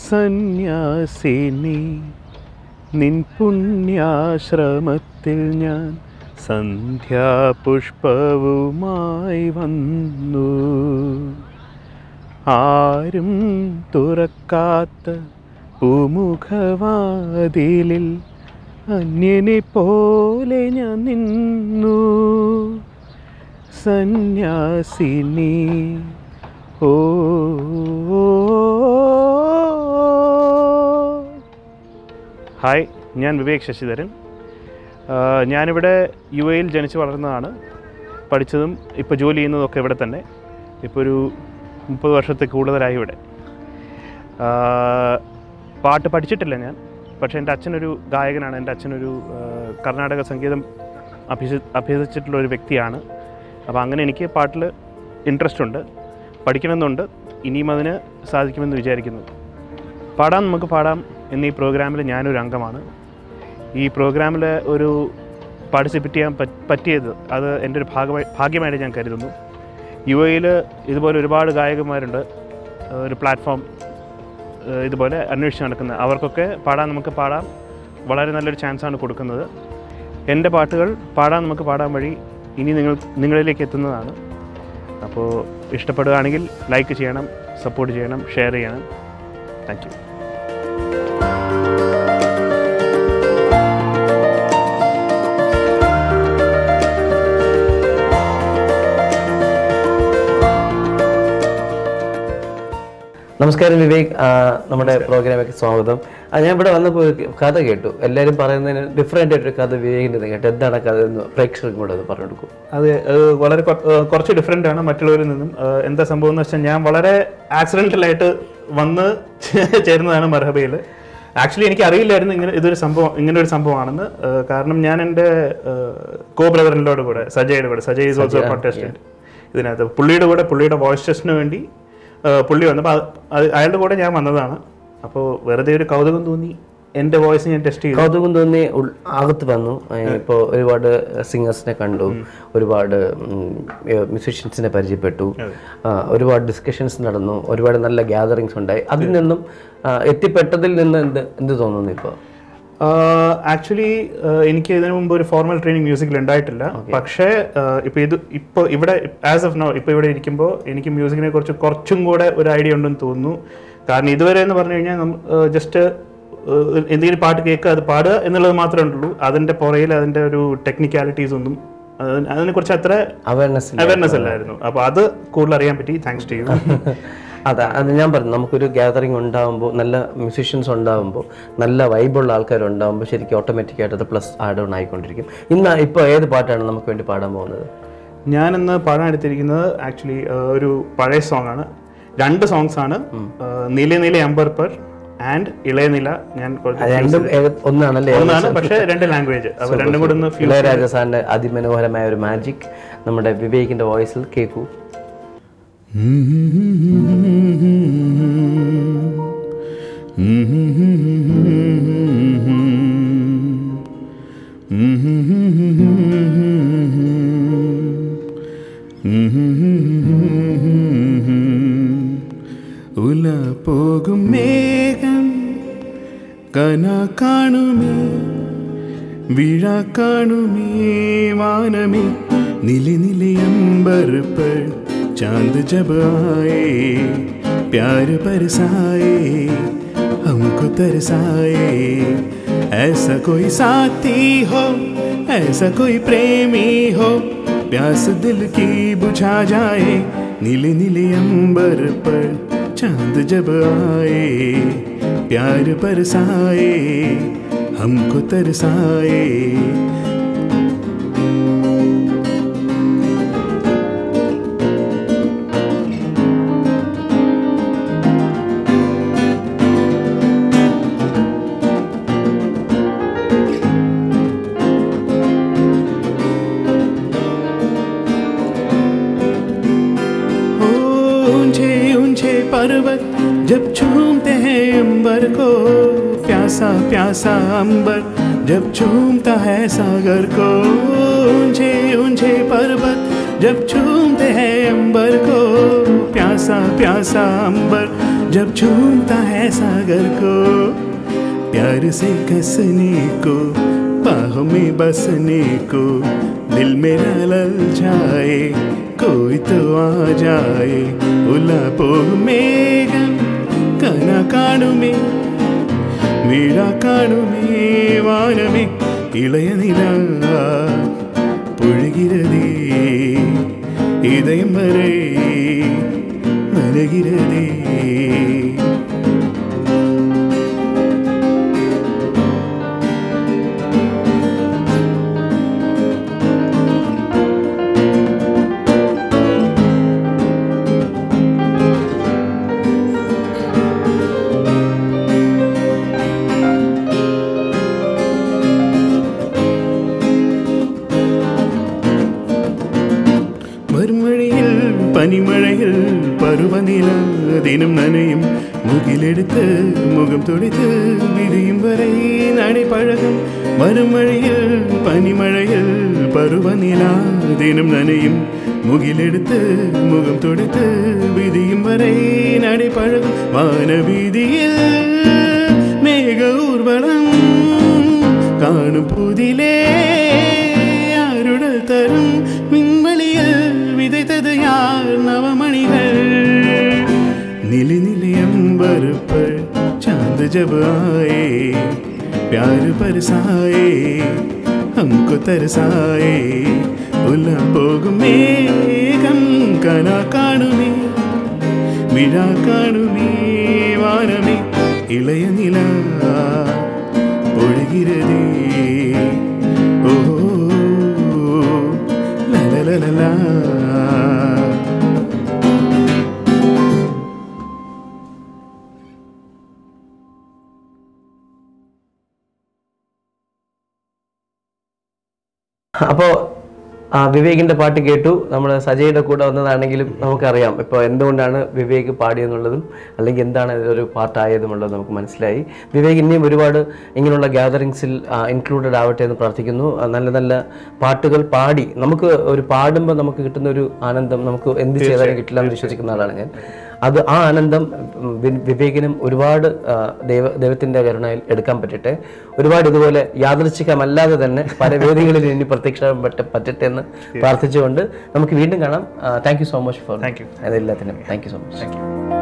സന്യാസിനി നിൻ പുണ്യാശ്രമത്തിൽ ഞാൻ സന്ധ്യാപുഷ്പവുമായി വന്നു ആരും തുറക്കാത്ത പൂമുഖവാതിലിൽ അന്യനെ പോലെ ഞാൻ നിന്നു സന്യാസിനി ഓ ഹായ് ഞാൻ വിവേക് ശശിധരൻ ആ, ഞാനിവിടെ യു എയിൽ ജനിച്ച് വളർന്നതാണ് പഠിച്ചതും ഇപ്പോൾ ജോലി ചെയ്യുന്നതൊക്കെ ഇവിടെ തന്നെ ഇപ്പോൾ ഒരു മുപ്പത് വർഷത്തിൽ കൂടുതലായി ഇവിടെ ആ, പാട്ട് പഠിച്ചിട്ടില്ല ഞാൻ പക്ഷേ എൻ്റെ അച്ഛനൊരു ഗായകനാണ് എൻ്റെ അച്ഛനൊരു ആ, കർണാടക സംഗീതം അഭ്യസി അഭ്യസിച്ചിട്ടുള്ള ഒരു വ്യക്തിയാണ് അപ്പോൾ അങ്ങനെ എനിക്ക് പാട്ടിൽ ഇൻട്രസ്റ്റ് ഉണ്ട് പഠിക്കണമെന്നുണ്ട് ഇനിയും അതിന് സാധിക്കുമെന്ന് വിചാരിക്കുന്നു പാടാം നമുക്ക് പാടാം എന്നീ പ്രോഗ്രാമിൽ ഞാനൊരു അംഗമാണ് ഈ പ്രോഗ്രാമിൽ ഒരു പാർട്ടിസിപ്പേറ്റ് ചെയ്യാൻ പറ്റ് പറ്റിയത് അത് എൻ്റെ ഒരു ഭാഗമായി ഭാഗ്യമായിട്ട് ഞാൻ കരുതുന്നു യു എയിൽ ഇതുപോലെ ഒരുപാട് ഗായകന്മാരുണ്ട് ഏഹ് ഒരു പ്ലാറ്റ്ഫോം ഏഹ് ഇതുപോലെ അന്വേഷിച്ച് നടക്കുന്നത് അവർക്കൊക്കെ പാടാൻ നമുക്ക് പാടാം വളരെ നല്ലൊരു ചാൻസാണ് കൊടുക്കുന്നത് എൻ്റെ പാട്ടുകൾ പാടാൻ നമുക്ക് പാടാൻ വഴി ഇനി നിങ്ങൾ നിങ്ങളിലേക്ക് എത്തുന്നതാണ് അപ്പോൾ ഇഷ്ടപ്പെടുകയാണെങ്കിൽ ലൈക്ക് ചെയ്യണം സപ്പോർട്ട് ചെയ്യണം ഷെയർ ചെയ്യണം താങ്ക് യു നമസ്കാരം വിവേക് ആ, നമ്മുടെ പ്രോഗ്രാമിലേക്ക് സ്വാഗതം ആ, ഞാൻ ഇവിടെ വന്നപ്പോൾ ഒരു കഥ കേട്ടു എല്ലാവരും പറയുന്നതിന് ഡിഫറെൻ്റ് ആയിട്ടൊരു കഥ വിവേകിൻ്റെ കേട്ടു എന്താണ് ആ കഥ എന്ന് പ്രേക്ഷകർക്കും കൂടെ ഒന്ന് പറഞ്ഞു കൊടുക്കും അതെ അത് വളരെ കൊ- ഏഹ് കുറച്ച് ഡിഫറെൻ്റ് ആണ് മറ്റുള്ളവരിൽ നിന്നും ഏഹ് എന്താ സംഭവം എന്ന് വെച്ചാൽ ഞാൻ വളരെ ആക്സിഡൻ്റലായിട്ട് വന്ന് ചേരുന്നതാണ് മർഹബയിൽ ആക്ച്വലി എനിക്ക് അറിയില്ലായിരുന്നു ഇങ്ങനെ ഇതൊരു സംഭവം ഇങ്ങനെ ഒരു സംഭവമാണെന്ന് ഏഹ് കാരണം ഞാൻ എൻ്റെ കോ ബ്രദറിൻ്റെ കൂടെ സജയുടെ കൂടെ സജയ് ഈസ് ഓൾസോ കോൺടെസ്റ്റന്റ് ഇതിനകത്ത് പുള്ളിയുടെ കൂടെ പുള്ളിയുടെ വോയിസ് ടെസ്റ്റിന് വേണ്ടി ഏഹ് പുള്ളി വന്നപ്പോൾ അത് അത് അയാളുടെ കൂടെ ഞാൻ വന്നതാണ് അപ്പോൾ വെറുതെ ഒരു കൗതുകം തോന്നി എൻ്റെ വോയിസ് ഞാൻ ടെസ്റ്റ് ചെയ്തു കൗതുകം തോന്നി ഉൾ- അകത്ത് വന്നു ഇപ്പോൾ ഒരുപാട് സിംഗേഴ്സിനെ കണ്ടു ഒരുപാട് മ്യൂസീഷ്യൻസിനെ പരിചയപ്പെട്ടു ആ, ഒരുപാട് ഡിസ്കഷൻസ് നടന്നു ഒരുപാട് നല്ല ഗ്യാതറിങ്സ് ഉണ്ടായി അതിൽ നിന്നും ആ, എത്തിപ്പെട്ടതിൽ നിന്ന് എന്ത് എന്ത് തോന്നുന്നു ഇപ്പോൾ ആക്ച്വലി എനിക്ക് ഇതിനു മുമ്പ് ഒരു ഫോർമൽ ട്രെയിനിങ് മ്യൂസിക്കിൽ ഉണ്ടായിട്ടില്ല പക്ഷേ ആഹ് ഇപ്പൊ ഇത് ഇപ്പോൾ ഇവിടെ ആസ് ഓഫ് നോ ഇപ്പോൾ ഇവിടെ ഇരിക്കുമ്പോൾ എനിക്ക് മ്യൂസിക്കിനെ കുറിച്ച് കുറച്ചും കൂടെ ഒരു ഐഡിയ ഉണ്ടെന്ന് തോന്നുന്നു കാരണം ഇതുവരെ എന്ന് പറഞ്ഞു കഴിഞ്ഞാൽ ജസ്റ്റ് എന്തെങ്കിലും പാട്ട് കേൾക്കുക അത് പാടുക എന്നുള്ളത് മാത്രമേ ഉള്ളൂ അതിന്റെ പുറയിൽ അതിന്റെ ഒരു ടെക്നിക്കാലിറ്റീസ് ഒന്നും അതിനെ- അതിനെക്കുറിച്ച് അത്ര അവയർനെസ് അവയർനെസ് അല്ലായിരുന്നു അപ്പോൾ അത് കൂടുതൽ അറിയാൻ പറ്റി താങ്ക്സ് ടു യു അതെ അത് ഞാൻ പറഞ്ഞു നമുക്കൊരു ഗ്യാതറിംഗ് ഉണ്ടാകുമ്പോൾ നല്ല മ്യൂസീഷ്യൻസ് ഉണ്ടാകുമ്പോൾ നല്ല വൈബുള്ള ആൾക്കാർ ഉണ്ടാകുമ്പോൾ ശരിക്കും ഓട്ടോമാറ്റിക്കായിട്ട് അത് പ്ലസ് ആഡ് ഓൺ ആയിക്കൊണ്ടിരിക്കും ഇന്ന് ഇപ്പോൾ ഏത് പാട്ടാണ് നമുക്ക് വേണ്ടി പാടാൻ പോകുന്നത് ഞാനിന്ന് പാടാൻ എടുത്തിരിക്കുന്നത് ആക്ച്വലി ഒരു പഴയ സോങ് ആണ് രണ്ട് സോങ്സ് ആണ് നീല നീല അമ്പർപ്പർ ആൻഡ് ഇളയനില ഞാൻ കുറച്ച് രണ്ടും ഏക- ഒന്നാണല്ലേ ഒന്നാണ് പക്ഷേ രണ്ട് ലാംഗ്വേജ് അപ്പോൾ രണ്ടും കൂടെ ഒന്ന് fuse ഇളയരാജ സാറിന്റെ അതിമനോഹരമായ ഒരു മാജിക് നമ്മുടെ വിവേകിന്റെ വോയിസിൽ കേൾക്കൂ ഉല പോകും മേഘം കന കാണുമേ വിഴ കാണുമേ വാനമേ നില നില अंबर पर चांद जब आए प्यार बरसाए हमको तरसाए ऐसा कोई साथी हो ऐसा कोई प्रेमी हो प्यास दिल की बुझा जाए नीले नीले अंबर पर चांद जब आए प्यार बरसाए हमको तरसाए ओ, ऊंचे ऊंचे पर्वत जब चूमते हैं अंबर को प्यासा प्यासा अंबर जब चूमता है सागर को ऊंचे ऊंचे पर्वत जब चूमते हैं अंबर को प्यासा प्यासा प्यासा अंबर जब झूमता है सागर को प्यार से कसने को बाहों में बसने को दिल मेरा लल जाए कोई तो आ जाए उलापो मेघം കന കാണുമേ വീഴ കാണുമേ വാനമേ ഇളയ നില പൊഴുകിരതേ இதயம் வரை மலகிறதே മറുമഴയിൽ പനിമഴയിൽ പരുവനില ദിനം നനയും മുകിലെടുത്ത് മുഖം തുടിത്ത് വിരിയും വരെ നടை പഴകും മറുമഴയിൽ പനിമഴയിൽ പരുവനില ദിനം നനയും മുകിലെടുത്ത് മുഖം തുടിത്ത് വിരിയും വരെ നടை പഴകും വാനവീതിയിൽ മേഘ ഊർവളം കാണും പുതിലേ ആരുടൽ തരും മിൻവളിയിൽ വിதைத்தது யார் நவமணிகள் नीली नीली अंबर पर चांद जब आए प्यार बरसाए हमको तरसाए उला പോകും മേഘം കന കാണുമേ വിഴ കാണുമേ വാനമേ ഇളയ നില ഒഴുകിരതേ ഓ ലലലലലാ അപ്പോൾ ആ വിവേകിന്റെ പാട്ട് കേട്ടു നമ്മൾ സജയുടെ കൂടെ വന്നതാണെങ്കിലും നമുക്കറിയാം ഇപ്പോൾ എന്തുകൊണ്ടാണ് വിവേക് പാടിയെന്നുള്ളതും അല്ലെങ്കിൽ എന്താണ് ഇതൊരു പാട്ടായതുമുള്ളത് നമുക്ക് മനസ്സിലായി വിവേക് ഇനിയും ഒരുപാട് ഇങ്ങനെയുള്ള ഗ്യാതറിങ്സിൽ ഇൻക്ലൂഡഡ് ആവട്ടെ എന്ന് പ്രാർത്ഥിക്കുന്നു ആ, നല്ല നല്ല പാട്ടുകൾ പാടി നമുക്ക് ഒരു പാടുമ്പോൾ നമുക്ക് കിട്ടുന്ന ഒരു ആനന്ദം നമുക്ക് എന്ത് ചെയ്താലും കിട്ടില്ല എന്ന് വിശ്വസിക്കുന്ന ആളാണ് ഞാൻ അത് ആ ആനന്ദം ഉം, വി- വിവേകിനും ഒരുപാട് ആ, ദൈവ ദൈവത്തിന്റെ കരുണയിൽ എടുക്കാൻ പറ്റട്ടെ ഒരുപാട് ഇതുപോലെ യാദൃച്ഛികമല്ലാതെ തന്നെ പല വേദികളിൽ ഇനി പ്രത്യക്ഷപ്പെടാൻ പറ്റ- പറ്റട്ടെ എന്ന് പ്രാർത്ഥിച്ചുകൊണ്ട് നമുക്ക് വീണ്ടും കാണാം thank you so much for Thank you. അതെല്ലാത്തിനും thank you so much thank U